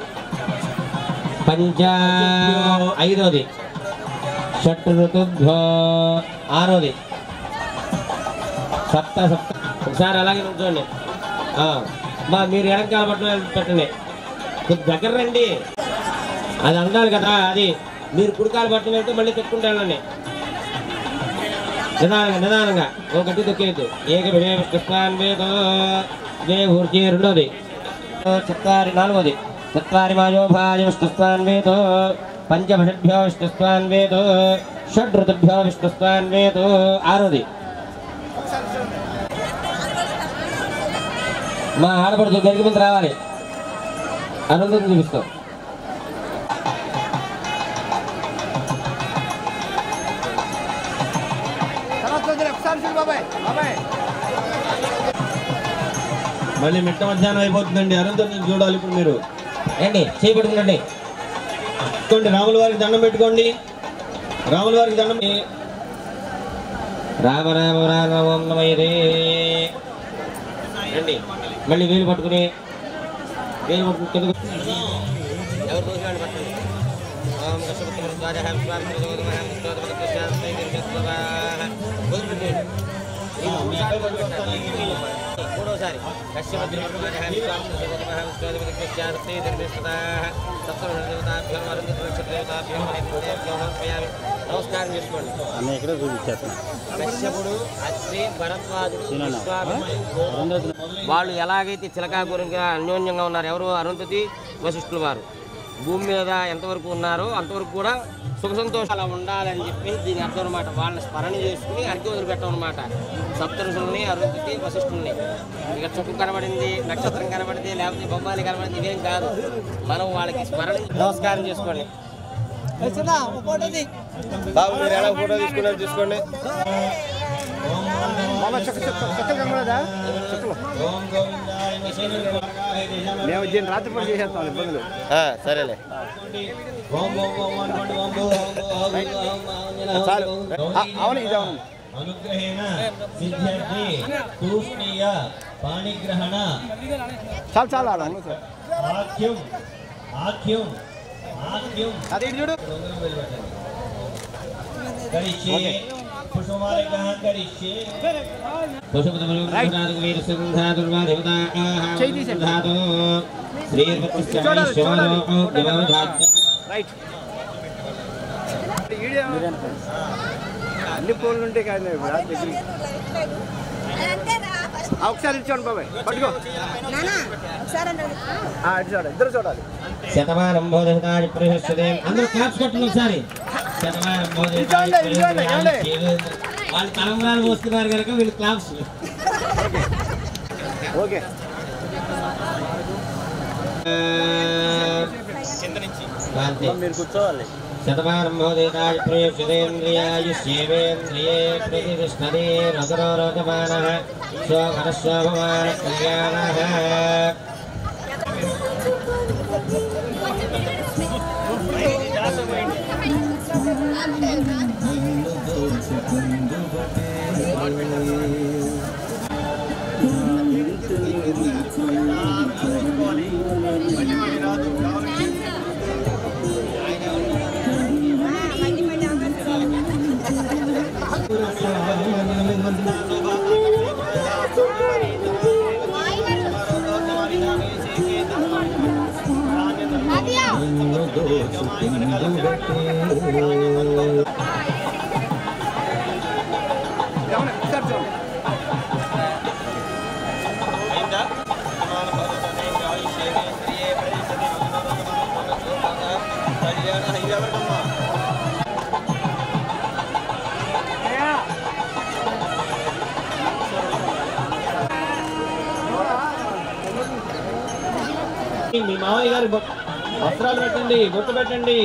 పంచ ఐదోది షట్ ఋతుభ్యో ఆరోది సప్త సప్త ఒకసారి అలాగే నుంచోండి ఆ, బా మీరు వెనకాల పట్టు పెట్టండి కొద్ది దగ్గర రండి అది అందాలి కదా అది మీరు కుడికాలు పట్టుకుని వెళ్తే మళ్ళీ తొక్కుంటూ వెళ్ళండి నిదానంగా నిదానంగా ఓ గట్టి తొక్కేయద్దు ఏక విజయ కృష్ణాన్వేదో విజయ ఊర్జీ రెండోది చత్వారి నాలుగోది చత్వారి మాయోభాయ విష్ణుస్వాన్వేదో పంచభషభ్యో విష్ణుస్వాన్వేదో షడ్ ఋతుభ్యో విష్ణుస్వాన్వేదో ఆరోది మా ఆడపడుచు గరికి ముందు రావాలి అనంతం చూపిస్తాం తర్వాత ఒకసారి చూడు బాబాయ్ బాబాయ్ మళ్ళీ మిట్ట మధ్యాహ్నం అయిపోతుందండి అనంతం చూడాలి ఇప్పుడు మీరు ఏంటి చేపడుతుందండి పెట్టుకోండి రాముల వారికి దండం పెట్టుకోండి రాముల వారికి దండం రామ రామ రామ ఓం నమయదే రండి మళ్ళీ వేలు పట్టుకుని వేలు పట్టుకుని కిందకు ఎవరు దోషాన్ని పట్టండి ఓం కృష్ణపుత్రస్వాజ స్వామి త్రిజోగమః ముస్తోదపద ప్రశాంతై దీర్ఘస్వభాః వదిలిపెట్టండి. ఇది మూడుసార్లు వదిలిపెట్టాలి. మూడోసారి కశ్యపత్రస్వాజ స్వామి త్రిజోగమః ముస్తోదపద ప్రశాంతై దీర్ఘస్వభాః సప్తదేవతాభ్యో నక్షత్రదేవతాభ్యో మహేంద్రదేవతాభ్యో నమస్కారం నమస్కారం చేసుకోండి అన్న ఇక్కడ చూపించేస్తున్నా కశ్యపుడు అత్రి భరద్వాజుడు విశ్వామిత్రుడు, వాళ్ళు ఎలాగైతే చిలకాకురంగా అన్యోన్యంగా ఉన్నారు ఎవరు అరుంధతి వశిష్ఠుల వారు భూమి మీద ఎంతవరకు ఉన్నారో అంతవరకు కూడా సుఖ సంతోషాలు ఉండాలని చెప్పి దీని అర్థం అనమాట వాళ్ళని స్మరణ చేసుకుని అర్ఘ్యం వదిలిపెట్టం అనమాట సప్తరుషుల్ని అరుంధతి వశిష్ఠుల్ని ఇక చుక్కు కనబడింది నక్షత్రం కనబడింది లేకపోతే బొమ్మాలి కనబడింది ఇదేం కాదు మనం వాళ్ళకి స్మరణ నమస్కారం చేసుకోండి బాబు మీరు ఎలా ఫోటో తీసుకున్నారు తీసుకోండి బాబా చుక్క చుక్క చుక్కలు కనబడదా చుక్కలు ఓం గోవిందాయ నమః మేము దీన్ని రాత్రిపూట చేసేస్తాం ఇబ్బందులు సరేలే ఓం ఓం ఓం అనుకోండి ఓం ఓం ఓం ఓం ఓం చాలు ఆ, అవును ఇది అవును అనుగ్రహేణ సిద్ధ్యర్థి తూష్ణీయ పాణిగ్రహణ చాలు చాలు ఆడ అవును సార్ ఆఖ్యం ఆఖ్యం ఆఖ్యం అదే ఇటు చూడు కరిష్యే పుష్పమాలికః కరిష్యే పుష్పతమలుగ్రహాదు వీరసింధాదుర్వాధిపతా చేయి తీసేయండి. ధాతు శ్రీర్వతిష్ఠాయిశ్వరో దివవధాత్ రైట్ ఈడే అన్ని పూలు ఉంటే కాదు ఇప్పుడు రాత్రి దగ్గరికి. ఆ, ఒకసారి ఇటు చూడండి బాబాయ్ పట్టుకో ఆ, ఇటు చూడాలి ఇద్దరు చూడాలి శతమానం బోధితాది ప్రశస్యతే అందరూ క్లాప్స్ కొట్టండి ఒకసారి శతమానం బోధితాది ఇవ్వండి, ఇవ్వండి, ఇవ్వండి. వాళ్ళు తలంబరాలు పోస్తున్నారు కనుక వీళ్ళు క్లాప్స్ ఓకే శాంతి మీరు కూర్చోవాలి శతమానం బోధితాది ప్రయుష్యతేంద్రియాయుష్యేవేంద్రియే ప్రతిష్టతే రసరో రోచమానః శోభనశోభమాన కళ్యాణः ఏమన్నా ఒకసారి చూడండి మీ మామయ్య గారి బొ- వస్త్రాలు పెట్టండి బొట్టు పెట్టండి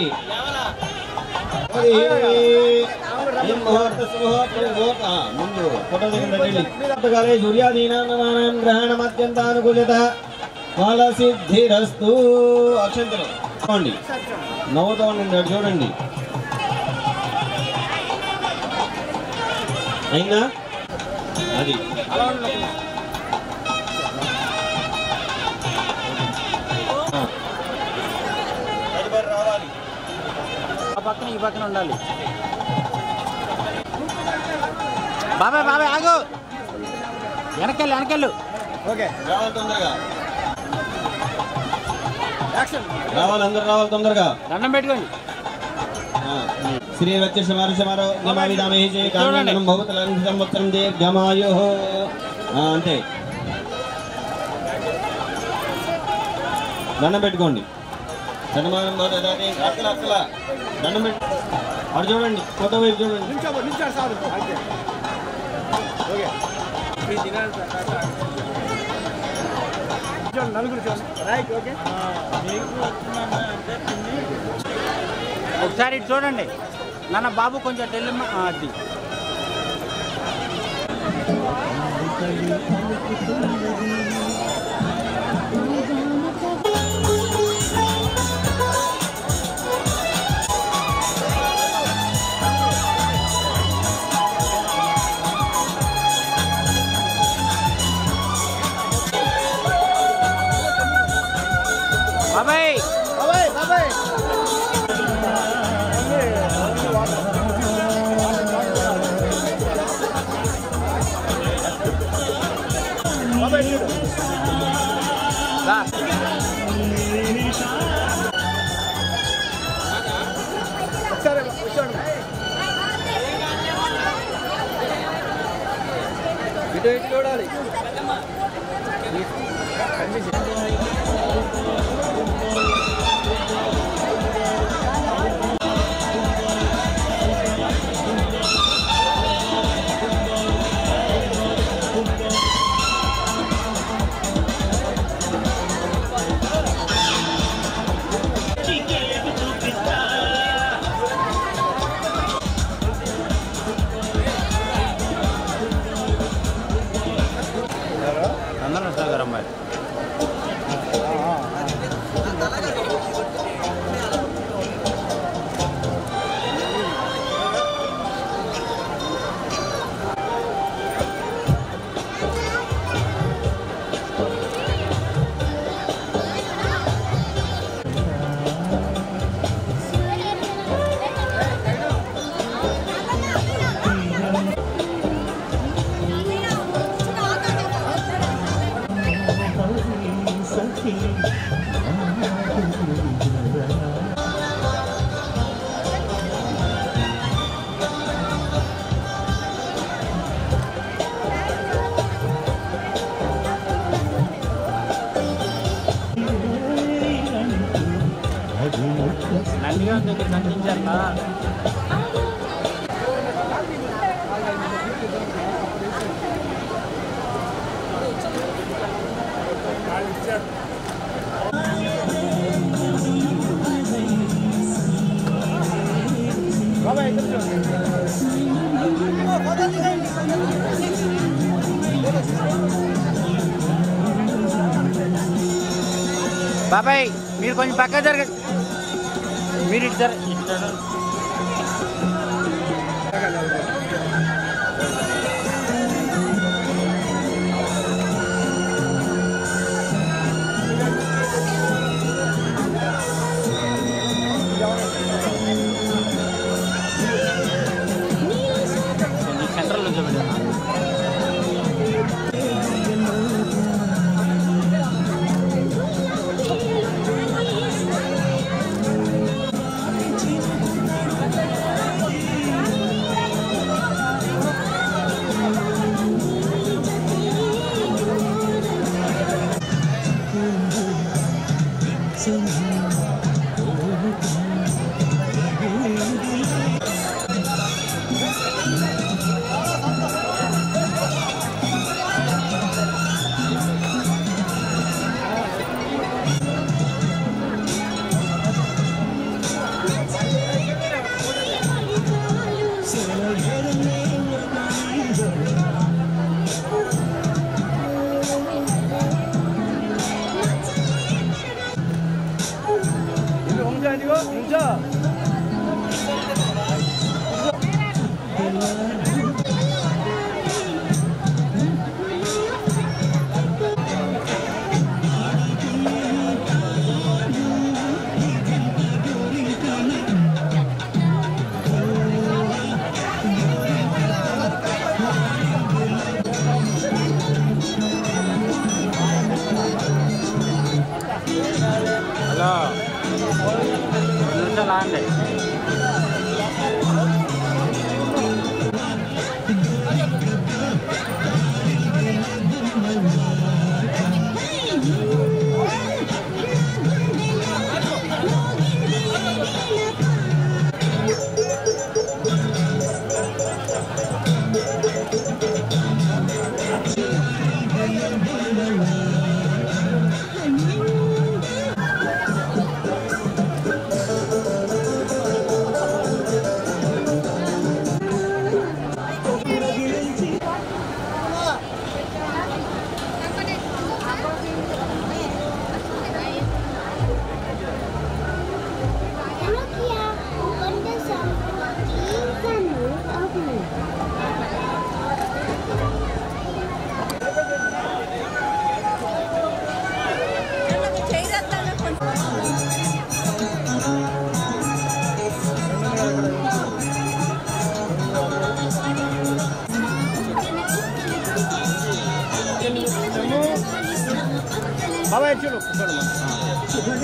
ఏం ముహూర్త సుముహూర్త ముహూర్త. ఆ, ముందు ఫోటో దగ్గర గారే సూర్యాదీనాం గ్రహణం అత్యంత అనుకూలత ఫల సిద్ధిరస్తు అక్షంతరం చూడండి నవ్వుతూ ఉండండి అటు చూడండి అయిందా అది ఆ. తదుపరి రావాలి ఆ పక్కన ఈ పక్కన ఉండాలి బాబాయ్ బాబాయ్ ఆగు వెనకెళ్ళు వెనకెళ్ళు ఓకే రావాలి తొందరగా యాక్షన్ రావాలి అందరు రావాలి తొందరగా దండం పెట్టుకోండి ఆ. శ్రీ వచ్చే సమారు సమారో గమావిదామే చే కారణం భవతలం సంవత్సరం దీర్ఘమాయో ఆ, అంతే దండం పెట్టుకోండి దండమానం భవదాది అక్కల అక్కల దండం పెట్టు అటు చూడండి కొత్త వైపు చూడండి నిల్చో నిల్చోండి సార్ అంతే ఓకే చూడండి నలుగురు చూడండి రైట్ ఓకే ఒకసారి ఇటు చూడండి నాన్న బాబు కొంచెం టెల్లి అది బాబాయ్ బాబాయ్ బాబాయ్ బాబాయ్ చూడు రా ఒకసారి కూర్చోండి ఇటు ఇటు చూడాలి అందరం వస్తారు అమ్మాయి నందిగా దగ్గర కనిపించారా బాబాయ్ మీరు కొంచెం పక్క జరగండి మీరు ఇటు జర ఇటు జరగండి. కొంచెం సెంట్రల్లో చూడండి హలో రెండు నిమిషాలు ఆగండి బాబాయ్ చూడు చూడమ్మా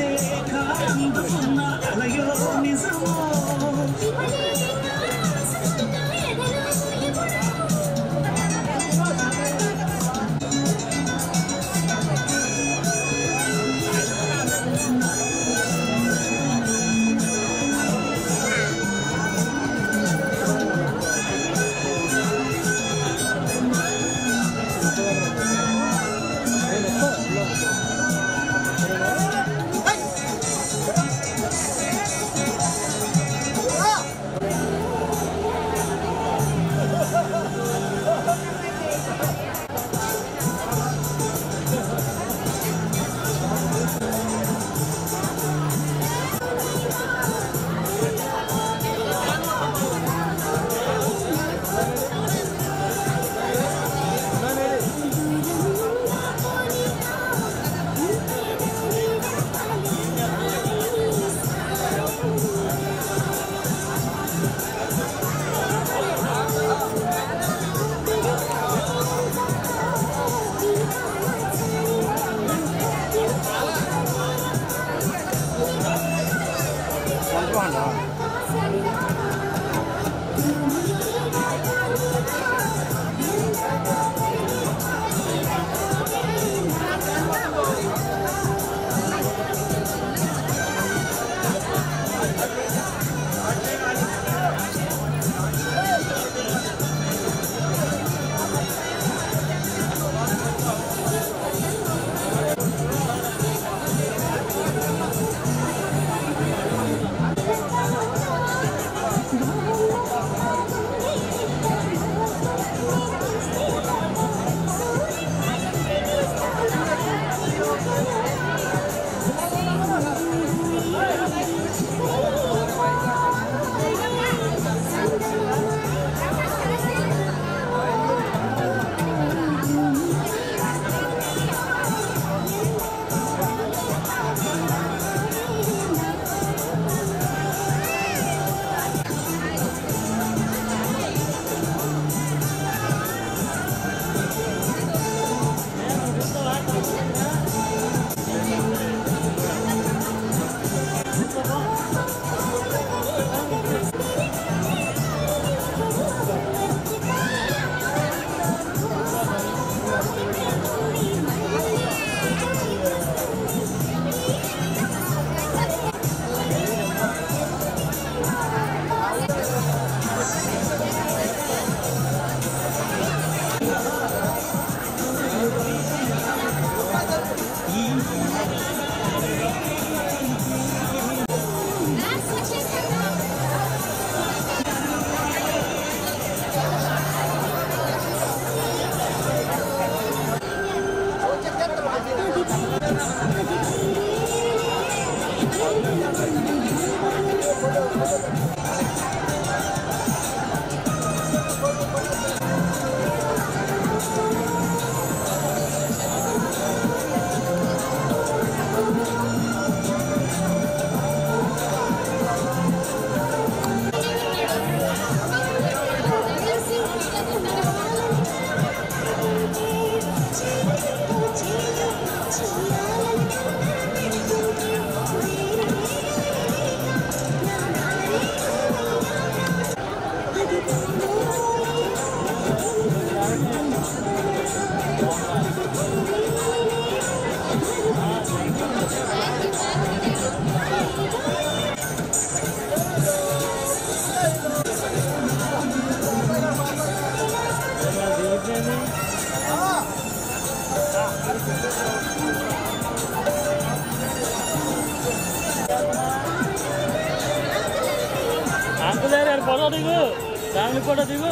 అంకుల్ ఫోటో దిగు ఫ్యామిలీ ఫోటో దిగు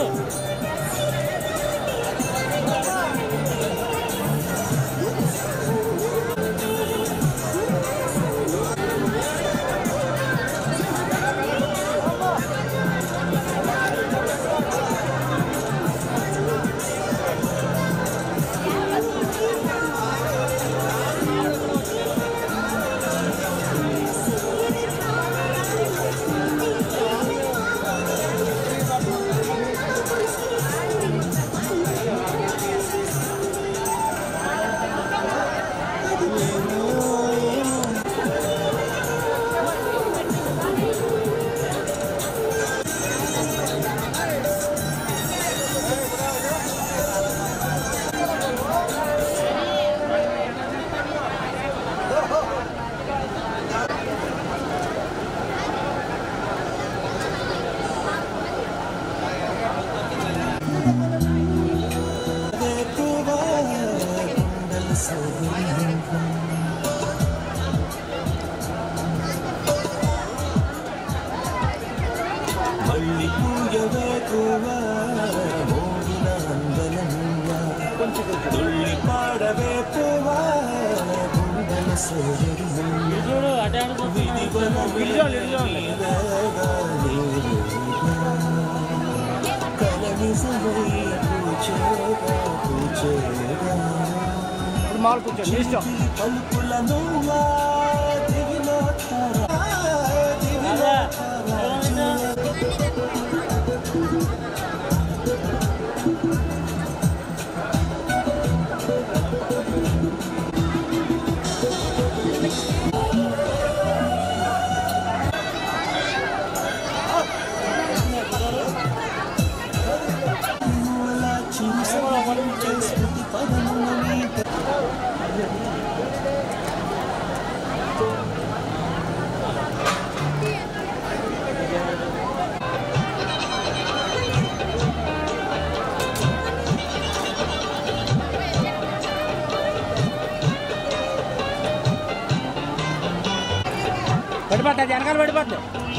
మళ్ళీ పూయవేకువా మోగిన అందనమ్మ తుళ్ళి పాడవే పువ్వా గుండెల సోదరి చూడు అటే అనుకుంటుంది కలనిసమై పూచేగా పూచేగా ఇప్పుడు మాలు కూర్చోండి మీ ఇష్టం పలుకుల నువ్వా దివిలో తారా దివిలో తారా పడిపోతుంది వెనకాల పడిపోతుంది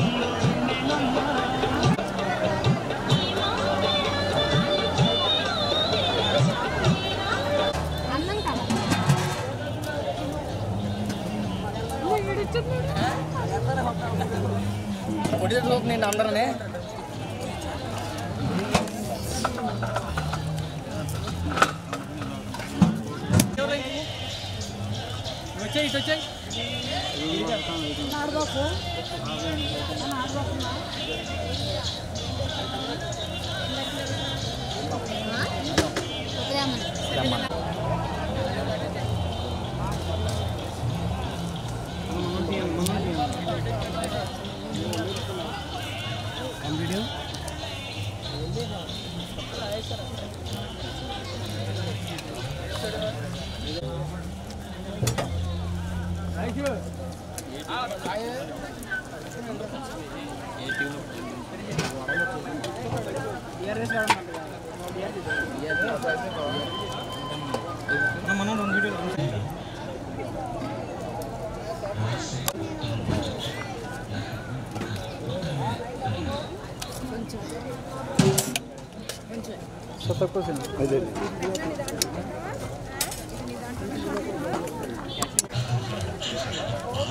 కొడిలో నేను అందరనే వచ్చాయి ఇటు వచ్చాయి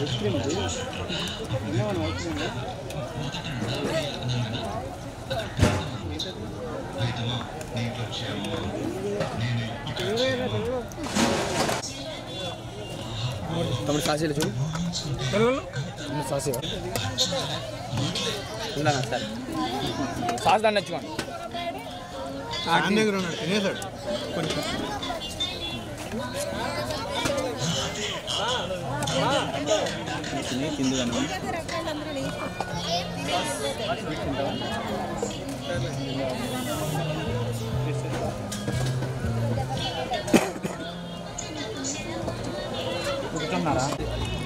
ఐస్ క్రీమ్ ఇది తిన్నావా ఐస్ క్రీమ్ తమ్ముడు సాసీలు చూడు తమ్ముడు సాసీ ఉందా సరే సాస్ దాన్ని నచ్చుకోండి దగ్గర ఉన్నాడు తినేసాడు కొంచెం తిని తిందుగాను కూర్చున్నారా